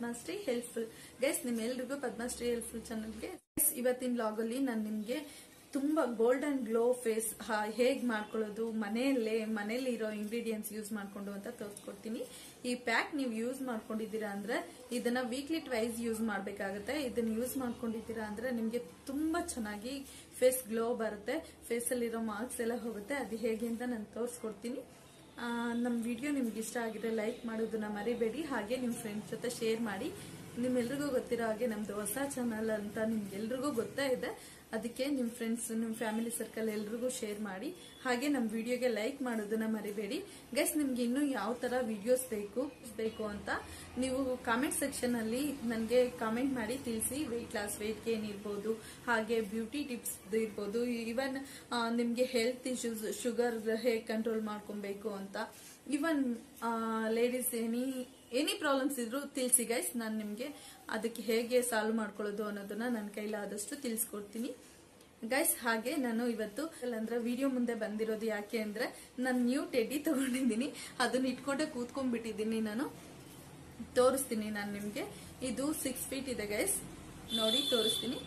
Padmashree helpful guys ನಿಮ್ಮೆಲ್ರಿಗೂ Padmashree helpful ಚಾನಲ್ಗೆ ಇವತ್ತಿನ ಲಾಗಲ್ಲಿ ನಾನು ನಿಮಗೆ ತುಂಬಾ ಗೋಲ್ಡನ್ ಗ್ಲೋ ಫೇಸ್ ಹೇಗ್ ಮಾಡ್ಕೊಳ್ಳೋದು ಮನೆಯಲ್ಲೇ ಮನೇಲಿ ಇರೋ ಇಂಗ್ರೀಡಿಯೆಂಟ್ಸ್ ಯೂಸ್ ಮಾಡ್ಕೊಂಡು ಅಂತ ತೋರಿಸ್ಕೊಡ್ತೀನಿ ಈ ಪ್ಯಾಕ್ ನೀವು ಯೂಸ್ ಮಾಡ್ಕೊಂಡಿದ್ದೀರಾ ಅಂದ್ರೆ ಇದನ್ನ ವೀಕ್ಲಿ ಟ್ವೈಸ್ ಯೂಸ್ ಮಾಡ್ಬೇಕಾಗತ್ತೆ ಇದನ್ನ ಯೂಸ್ ಮಾಡ್ಕೊಂಡಿದ್ದೀರಾ ಅಂದ್ರೆ ನಿಮ್ಗೆ ತುಂಬಾ ಚೆನ್ನಾಗಿ ಫೇಸ್ ಗ್ಲೋ ಬರುತ್ತೆ ಫೇಸಲ್ಲಿರೋ ಮಾರ್ಕ್ಸ್ ಎಲ್ಲ ಹೋಗುತ್ತೆ ಅದು ಹೇಗೆ ಅಂತ ನಾನು ತೋರಿಸ್ಕೊಡ್ತೀನಿ ನಮ್ಮ ವಿಡಿಯೋ ನಿಮ್ಗೆ ಇಷ್ಟ ಆಗಿದ್ರೆ ಲೈಕ್ ಮಾಡೋದನ್ನ ಮರಿಬೇಡಿ ಹಾಗೆ ನಿಮ್ಮ ಫ್ರೆಂಡ್ಸ್ ಜೊತೆ ಶೇರ್ ಮಾಡಿ ನಿಮ್ಮೆಲ್ರಿಗೂ ಗೊತ್ತಿರೋ ಹಾಗೆ ನಮ್ದು ಹೊಸ ಚಾನಲ್ ಅಂತ ನಿಮ್ಗೆಲ್ರಿಗೂ ಗೊತ್ತೇ ಇದೆ ಅದಕ್ಕೆ ನಿಮ್ಮ ಫ್ರೆಂಡ್ಸ್ ನಿಮ್ಮ ಫ್ಯಾಮಿಲಿ ಸರ್ಕಲ್ ಎಲ್ರಿಗೂ ಶೇರ್ ಮಾಡಿ ಹಾಗೆ ನಮ್ಮ ವಿಡಿಯೋಗೆ ಲೈಕ್ ಮಾಡೋದನ್ನ ಮರಿಬೇಡಿ ಗೈಸ್ ನಿಮ್ಗೆ ಇನ್ನೂ ಯಾವ ತರ ವಿಡಿಯೋಸ್ ಬೇಕು ಬೇಕು ಅಂತ ನೀವು ಕಾಮೆಂಟ್ ಸೆಕ್ಷನ್ ಅಲ್ಲಿ ನನಗೆ ಕಾಮೆಂಟ್ ಮಾಡಿ ತಿಳಿಸಿ ವೆಯ್ಟ್ ಲಾಸ್ ವೆಯ್ಟ್ ಗೇನ್ ಇರ್ಬೋದು ಹಾಗೆ ಬ್ಯೂಟಿ ಟಿಪ್ಸ್ ಇರ್ಬೋದು ಇವನ್ ನಿಮ್ಗೆ ಹೆಲ್ತ್ ಇಶ್ಯೂಸ್ ಶುಗರ್ ಹೇಗೆ ಕಂಟ್ರೋಲ್ ಮಾಡ್ಕೊಬೇಕು ಅಂತ even ladies any any problems ಇದ್ರು ತಿಳಿಸಿ ಗೈಸ್ ನಾನು ನಿಮಗೆ ಅದಕ್ಕೆ ಹೇಗೆ ಸಾಲ್ವ್ ಮಾಡ್ಕೊಳ್ಳೋದು ಅನ್ನೋದನ್ನ ನನ್ನ ಕೈಲಾದಷ್ಟು ತಿಳಿಸ್ಕೊಡ್ತೀನಿ ಗೈಸ್ ಹಾಗೆ ನಾನು ಇವತ್ತು ಅಂದ್ರೆ ವಿಡಿಯೋ ಮುಂದೆ ಬಂದಿರೋದು ಯಾಕೆ ಅಂದ್ರೆ ನಾನು ನ್ಯೂ ಟೆಡ್ಡಿ ತಗೊಂಡಿದ್ದೀನಿ ಅದನ್ನ ಇಟ್ಕೊಂಡೆ ಕೂತ್ಕೊಂಡ್ಬಿಟ್ಟಿದ್ದೀನಿ ನಾನು ತೋರಿಸ್ತೀನಿ ನಾನು ನಿಮ್ಗೆ ಇದು ಸಿಕ್ಸ್ ಫೀಟ್ ಇದೆ ಗೈಸ್ ನೋಡಿ ತೋರಿಸ್ತೀನಿ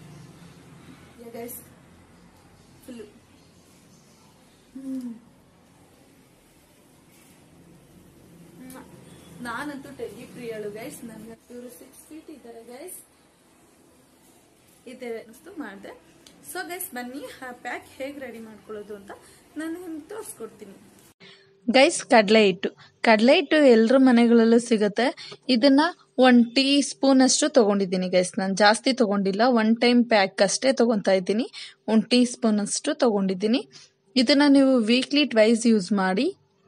ಗೈಸ್ ಫುಲ್ ನಾನಂತೂ ಟೆಡ್ಡಿ ಪ್ರಿಯಳು ಗೈಸ್ ನನ್ಗೆ ಇವರು ಸಿಕ್ಸ್ ಫೀಟ್ ಇದ್ದಾರೆ ಗೈಸ್ ಇದೆ ಅಷ್ಟು ಮಾಡಿದೆ ಸೊ ಗೈಸ್ ಬನ್ನಿ ಪ್ಯಾಕ್ ಹೇಗೆ ರೆಡಿ ಮಾಡ್ಕೊಳ್ಳೋದು ಅಂತ ನಾನು ನಿಮ್ಗೆ ತೋರಿಸ್ಕೊಡ್ತೀನಿ ಗೈಸ್ ಕಡಲೆ ಹಿಟ್ಟು ಕಡಲೆ ಹಿಟ್ಟು ಎಲ್ಲರ ಮನೆಗಳಲ್ಲೂ ಸಿಗುತ್ತೆ ಇದನ್ನ ಒನ್ ಟೀ ಸ್ಪೂನ್ ಅಷ್ಟು ತಗೊಂಡಿದ್ದೀನಿ ಗೈಸ್ ನಾನು ಜಾಸ್ತಿ ತಗೊಂಡಿಲ್ಲ ಒನ್ ಟೈಮ್ ಪ್ಯಾಕ್ ಅಷ್ಟೇ ತಗೊಂತಾ ಇದ್ದೀನಿ ಒನ್ ಟೀ ಸ್ಪೂನ್ ಅಷ್ಟು ತಗೊಂಡಿದ್ದೀನಿ ಇದನ್ನ ನೀವು ವೀಕ್ಲಿ ಟ್ವೈಸ್ ಯೂಸ್ ಮಾಡಿ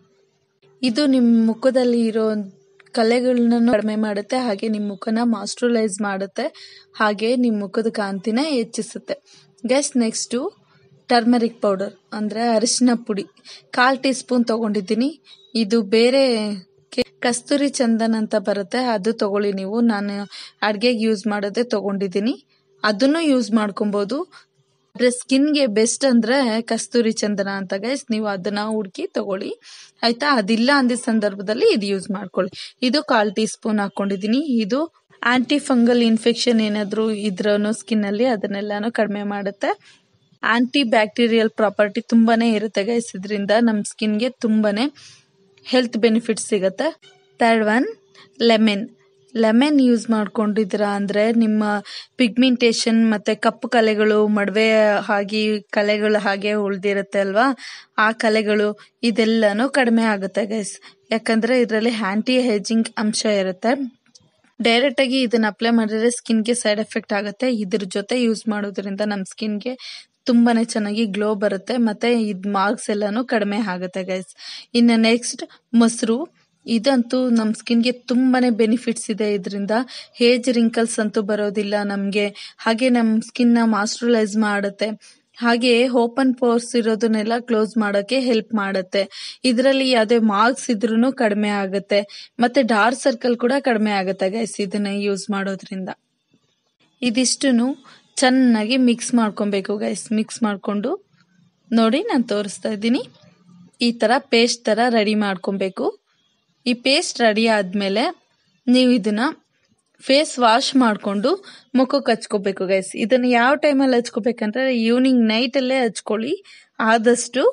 ಇದು ನಿಮ್ಮ ಮುಖದಲ್ಲಿ ಇರೋ ಕಲೆಗಳನ್ನ ಕಡಿಮೆ ಮಾಡುತ್ತೆ ಹಾಗೆ ನಿಮ್ಮ ಮುಖನ ಮಾಸ್ಟ್ರಲೈಸ್ ಮಾಡುತ್ತೆ ಹಾಗೆ ನಿಮ್ಮ ಮುಖದ ಕಾಂತಿನ ಹೆಚ್ಚಿಸುತ್ತೆ ಗೈಸ್ ನೆಕ್ಸ್ಟು ಟರ್ಮರಿಕ್ ಪೌಡರ್ ಅಂದರೆ ಅರಿಶಿನ ಪುಡಿ ಕಾಲ್ ಟೀ ಸ್ಪೂನ್ ತಗೊಂಡಿದ್ದೀನಿ ಇದು ಬೇರೆ ಕಸ್ತೂರಿ ಚಂದನ್ ಅಂತ ಬರುತ್ತೆ ಅದು ತಗೊಳ್ಳಿ ನೀವು ನಾನು ಅಡ್ಗೆಗೆ ಯೂಸ್ ಮಾಡೋದೇ ತಗೊಂಡಿದ್ದೀನಿ ಅದನ್ನು ಯೂಸ್ ಮಾಡ್ಕೊಬೋದು ಆದ್ರೆ ಸ್ಕಿನ್ಗೆ ಬೆಸ್ಟ್ ಅಂದ್ರೆ ಕಸ್ತೂರಿ ಚಂದನ ಅಂತ ಗೈಸ್ ನೀವು ಅದನ್ನ ಹುಡುಕಿ ತಗೊಳ್ಳಿ ಆಯ್ತಾ ಅದಿಲ್ಲ ಅಂದ ಸಂದರ್ಭದಲ್ಲಿ ಇದು ಯೂಸ್ ಮಾಡ್ಕೊಳ್ಳಿ ಇದು ಕಾಲ್ ಟೀ ಸ್ಪೂನ್ ಹಾಕೊಂಡಿದೀನಿ ಇದು ಆಂಟಿ ಫಂಗಲ್ ಇನ್ಫೆಕ್ಷನ್ ಏನಾದ್ರು ಇದ್ರೂ ಸ್ಕಿನ್ ಅಲ್ಲಿ ಅದನ್ನೆಲ್ಲಾನು ಕಡಿಮೆ ಮಾಡುತ್ತೆ ಆಂಟಿ ಬ್ಯಾಕ್ಟೀರಿಯಲ್ ಪ್ರಾಪರ್ಟಿ ತುಂಬಾನೇ ಇರುತ್ತೆ ಗೈಸ್ ಇದರಿಂದ ನಮ್ಮ ಸ್ಕಿನ್ಗೆ ತುಂಬಾನೇ ಹೆಲ್ತ್ ಬೆನಿಫಿಟ್ಸ್ ಸಿಗುತ್ತೆ third one lemon lemon use ಮಾಡ್ಕೊಂಡಿದ್ದೀರಾ ಅಂದ್ರೆ ನಿಮ್ಮ ಪಿಗ್ಮೆಂಟೇಷನ್ ಮತ್ತೆ ಕಪ್ಪು ಕಲೆಗಳು ಮಡವೆ ಹಾಗೆ ಕಲೆಗಳು ಹಾಗೆ ಉಳ್ದಿರುತ್ತೆ ಅಲ್ವಾ ಆ ಕಲೆಗಳು ಇದೆಲ್ಲನೂ ಕಡಿಮೆ ಆಗುತ್ತೆ ಗೈಸ್ ಯಾಕಂದ್ರೆ ಇದರಲ್ಲಿ ಆಂಟಿ ಹೇಜಿಂಗ್ ಅಂಶ ಇರುತ್ತೆ ಡೈರೆಕ್ಟ್ ಆಗಿ ಇದನ್ನ ಅಪ್ಲೈ ಮಾಡಿದ್ರೆ ಸ್ಕಿನ್ಗೆ ಸೈಡ್ ಎಫೆಕ್ಟ್ ಆಗುತ್ತೆ ಇದ್ರ ಜೊತೆ ಯೂಸ್ ಮಾಡೋದ್ರಿಂದ ನಮ್ಮ ಸ್ಕಿನ್ಗೆ ತುಂಬಾನೇ ಚೆನ್ನಾಗಿ ಗ್ಲೋ ಬರುತ್ತೆ ಮತ್ತೆ ಇದ್ ಮಾರ್ಕ್ಸ್ ಎಲ್ಲಾನು ಕಡಿಮೆ ಆಗುತ್ತೆ ಗೈಸ್ ಇನ್ನು ನೆಕ್ಸ್ಟ್ ಮೊಸರು ಇದಂತೂ ನಮ್ಮ ಸ್ಕಿನ್ಗೆ ತುಂಬಾನೇ ಬೆನಿಫಿಟ್ಸ್ ಇದೆ ಇದರಿಂದ ಹೇಜ್ ರಿಂಕಲ್ಸ್ ಅಂತೂ ಬರೋದಿಲ್ಲ ನಮಗೆ ಹಾಗೆ ನಮ್ಮ ಸ್ಕಿನ್ನ ಮಾಸ್ಟ್ರಲೈಸ್ ಮಾಡುತ್ತೆ ಹಾಗೆ ಓಪನ್ ಪೋರ್ಸ್ ಇರೋದನ್ನೆಲ್ಲ ಕ್ಲೋಸ್ ಮಾಡೋಕೆ ಹೆಲ್ಪ್ ಮಾಡುತ್ತೆ ಇದರಲ್ಲಿ ಯಾವುದೇ ಮಾರ್ಕ್ಸ್ ಇದ್ರೂ ಕಡಿಮೆ ಆಗುತ್ತೆ ಮತ್ತೆ ಡಾರ್ಕ್ ಸರ್ಕಲ್ ಕೂಡ ಕಡಿಮೆ ಆಗುತ್ತೆ ಗೈಸ್ ಇದನ್ನ ಯೂಸ್ ಮಾಡೋದ್ರಿಂದ ಇದಿಷ್ಟನ್ನು ಚೆನ್ನಾಗಿ ಮಿಕ್ಸ್ ಮಾಡ್ಕೊಬೇಕು ಗೈಸ್ ಮಿಕ್ಸ್ ಮಾಡಿಕೊಂಡು ನೋಡಿ ನಾನು ತೋರಿಸ್ತಾ ಇದ್ದೀನಿ ಈ ಥರ ಪೇಸ್ಟ್ ಥರ ರೆಡಿ ಮಾಡ್ಕೊಬೇಕು ಈ ಪೇಸ್ಟ್ ರೆಡಿ ಆದಮೇಲೆ ನೀವು ಇದನ್ನ ಫೇಸ್ ವಾಶ್ ಮಾಡಿಕೊಂಡು ಮುಖಕ್ಕೆ ಹಚ್ಕೋಬೇಕು ಗೈಸ್ ಇದನ್ನು ಯಾವ ಟೈಮಲ್ಲಿ ಹಚ್ಕೋಬೇಕಂದ್ರೆ ಈವ್ನಿಂಗ್ ನೈಟಲ್ಲೇ ಹಚ್ಕೊಳ್ಳಿ ಆದಷ್ಟು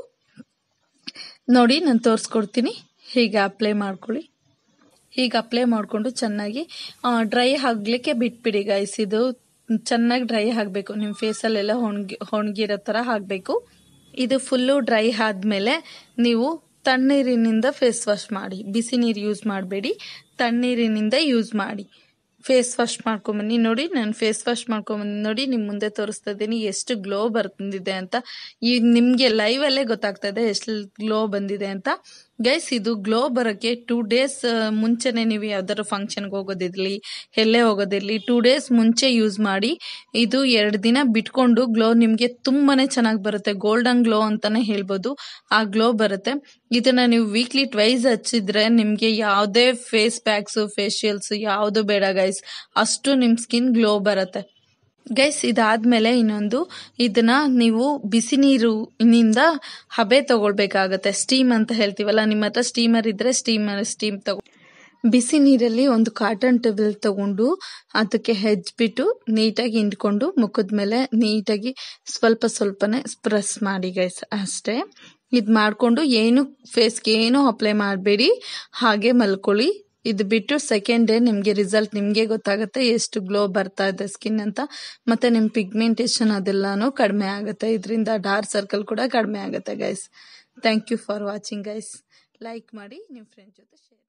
ನೋಡಿ ನಾನು ತೋರಿಸ್ಕೊಡ್ತೀನಿ ಹೀಗೆ ಅಪ್ಲೈ ಮಾಡ್ಕೊಳ್ಳಿ ಹೀಗೆ ಅಪ್ಲೈ ಮಾಡಿಕೊಂಡು ಚೆನ್ನಾಗಿ ಡ್ರೈ ಆಗಲಿಕ್ಕೆ ಬಿಟ್ಬಿಡಿ ಗೈಸ್ ಇದು ಚೆನ್ನಾಗಿ ಡ್ರೈ ಆಗಬೇಕು ನಿಮ್ಮ ಫೇಸಲ್ಲೆಲ್ಲ ಒಣಗಿ ಒಣಗಿರೋ ಥರ ಆಗಬೇಕು ಇದು ಫುಲ್ಲು ಡ್ರೈ ಆದಮೇಲೆ ನೀವು ತಣ್ಣೀರಿನಿಂದ ಫೇಸ್ ವಾಶ್ ಮಾಡಿ ಬಿಸಿ ನೀರು ಯೂಸ್ ಮಾಡಬೇಡಿ ತಣ್ಣೀರಿನಿಂದ ಯೂಸ್ ಮಾಡಿ ಫೇಸ್ ವಾಶ್ ಮಾಡ್ಕೊಂಬನ್ನಿ ನೋಡಿ ನಾನು ಫೇಸ್ ವಾಶ್ ಮಾಡ್ಕೊಂಬಂದು ನೋಡಿ ನಿಮ್ಮ ಮುಂದೆ ತೋರಿಸ್ತಾ ಇದ್ದೀನಿ ಎಷ್ಟು ಗ್ಲೋ ಬಂದಿದೆ ಅಂತ ಈಗ ನಿಮಗೆ ಲೈವಲ್ಲೇ ಗೊತ್ತಾಗ್ತಾ ಇದೆ ಎಷ್ಟು ಗ್ಲೋ ಬಂದಿದೆ ಅಂತ ಗೈಸ್ ಇದು ಗ್ಲೋ ಬರೋಕ್ಕೆ ಟೂ ಡೇಸ್ ಮುಂಚೆನೆ ನೀವು ಯಾವ್ದಾದ್ರು ಫಂಕ್ಷನ್ಗೆ ಹೋಗೋದಿರಲಿ ಎಲ್ಲೇ ಹೋಗೋದಿರಲಿ ಟೂ ಡೇಸ್ ಮುಂಚೆ ಯೂಸ್ ಮಾಡಿ ಇದು ಎರಡು ದಿನ ಬಿಟ್ಕೊಂಡು ಗ್ಲೋ ನಿಮಗೆ ತುಂಬಾನೇ ಚೆನ್ನಾಗಿ ಬರುತ್ತೆ ಗೋಲ್ಡನ್ ಗ್ಲೋ ಅಂತಾನೆ ಹೇಳ್ಬೋದು ಆ ಗ್ಲೋ ಬರುತ್ತೆ ಇದನ್ನ ನೀವು ವೀಕ್ಲಿ ಟ್ವೈಸ್ ಹಚ್ಚಿದ್ರೆ ನಿಮಗೆ ಯಾವುದೇ ಫೇಸ್ ಪ್ಯಾಕ್ಸ್ ಫೇಶಿಯಲ್ಸ್ ಯಾವುದು ಬೇಡ ಗೈಸ್ ಅಷ್ಟು ನಿಮ್ಮ ಸ್ಕಿನ್ ಗ್ಲೋ ಬರುತ್ತೆ ಗೈಸ್ ಇದಾದ್ಮೇಲೆ ಇನ್ನೊಂದು ಇದನ್ನ ನೀವು ಬಿಸಿ ನೀರಿನಿಂದ ಹಬೆ ತಗೊಳ್ಬೇಕಾಗತ್ತೆ ಸ್ಟೀಮ್ ಅಂತ ಹೇಳ್ತೀವಲ್ಲ ನಿಮ್ಮ ಹತ್ರ ಸ್ಟೀಮರ್ ಇದ್ರೆ ಸ್ಟೀಮರ್ ಸ್ಟೀಮ್ ತಗೋ ಬಿಸಿ ನೀರಲ್ಲಿ ಒಂದು ಕಾಟನ್ ಟವೆಲ್ ತಗೊಂಡು ಅದಕ್ಕೆ ಹೆಜ್ಬಿಟ್ಟು ನೀಟಾಗಿ ಹಿಂಡ್ಕೊಂಡು ಮುಖದ ಮೇಲೆ ನೀಟಾಗಿ ಸ್ವಲ್ಪ ಸ್ವಲ್ಪನೇ ಪ್ರೆಸ್ ಮಾಡಿ ಗೈಸ್ ಅಷ್ಟೇ ಇದು ಮಾಡಿಕೊಂಡು ಏನು ಫೇಸ್ಗೆ ಏನೂ ಅಪ್ಲೈ ಮಾಡಬೇಡಿ ಹಾಗೆ ಮಲ್ಕೊಳ್ಳಿ ಇದು ಬಿಟ್ಟು ಸೆಕೆಂಡ್ ಡೇ ನಿಮಗೆ ರಿಸಲ್ಟ್ ನಿಮಗೆ ಗೊತ್ತಾಗುತ್ತೆ ಎಷ್ಟು ಗ್ಲೋ ಬರ್ತಾ ಇದೆ ಸ್ಕಿನ್ ಅಂತ ಮತ್ತು ನಿಮ್ಮ ಪಿಗ್ಮೆಂಟೇಷನ್ ಅದೆಲ್ಲನೂ ಕಡಿಮೆ ಆಗುತ್ತೆ ಇದರಿಂದ ಡಾರ್ಕ್ ಸರ್ಕಲ್ ಕೂಡ ಕಡಿಮೆ ಆಗುತ್ತೆ guys thank you for watching guys like ಮಾಡಿ ನಿಮ್ಮ ಫ್ರೆಂಡ್ ಜೊತೆ ಶೇರ್